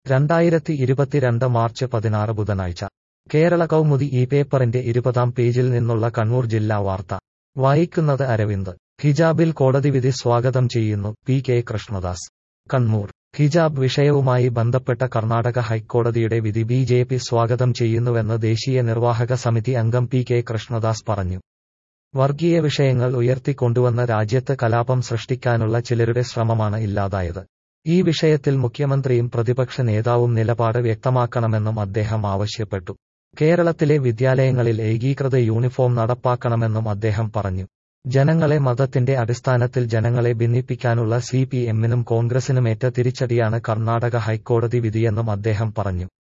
രണ്ടായിരത്തി ഇരുപത്തിരണ്ട് മാർച്ച് പതിനാറ് ബുധനാഴ്ച കേരള കൗമുദി ഈ പേപ്പറിന്റെ ഇരുപതാം പേജിൽ നിന്നുള്ള കണ്ണൂർ ജില്ലാ വാർത്ത വായിക്കുന്നത് അരവിന്ദ് ഹിജാബിൽ കോടതി വിധി സ്വാഗതം ചെയ്യുന്നു പി കെ കൃഷ്ണദാസ് കണ്ണൂർ ഹിജാബ് വിഷയവുമായി ബന്ധപ്പെട്ട കർണാടക ഹൈക്കോടതിയുടെ വിധി ബി ജെ പി സ്വാഗതം ചെയ്യുന്നുവെന്ന് ദേശീയ നിർവാഹക സമിതി അംഗം പി കെ കൃഷ്ണദാസ് പറഞ്ഞു വർഗീയ വിഷയങ്ങൾ ഉയർത്തിക്കൊണ്ടുവന്ന രാജ്യത്ത് കലാപം സൃഷ്ടിക്കാനുള്ള ചിലരുടെ ശ്രമമാണ് ഇല്ലാതായത് ഈ വിഷയത്തിൽ മുഖ്യമന്ത്രിയും പ്രതിപക്ഷ നേതാവും നിലപാട് വ്യക്തമാക്കണമെന്നും അദ്ദേഹം ആവശ്യപ്പെട്ടു കേരളത്തിലെ വിദ്യാലയങ്ങളിൽ ഏകീകൃത യൂണിഫോം നടപ്പാക്കണമെന്നും അദ്ദേഹം പറഞ്ഞു ജനങ്ങളെ മതത്തിന്റെ അടിസ്ഥാനത്തിൽ ജനങ്ങളെ ഭിന്നിപ്പിക്കാനുള്ള സി പി എമ്മിനും കോൺഗ്രസിനുമേറ്റ തിരിച്ചടിയാണ് കർണാടക ഹൈക്കോടതി വിധിയെന്നും അദ്ദേഹം പറഞ്ഞു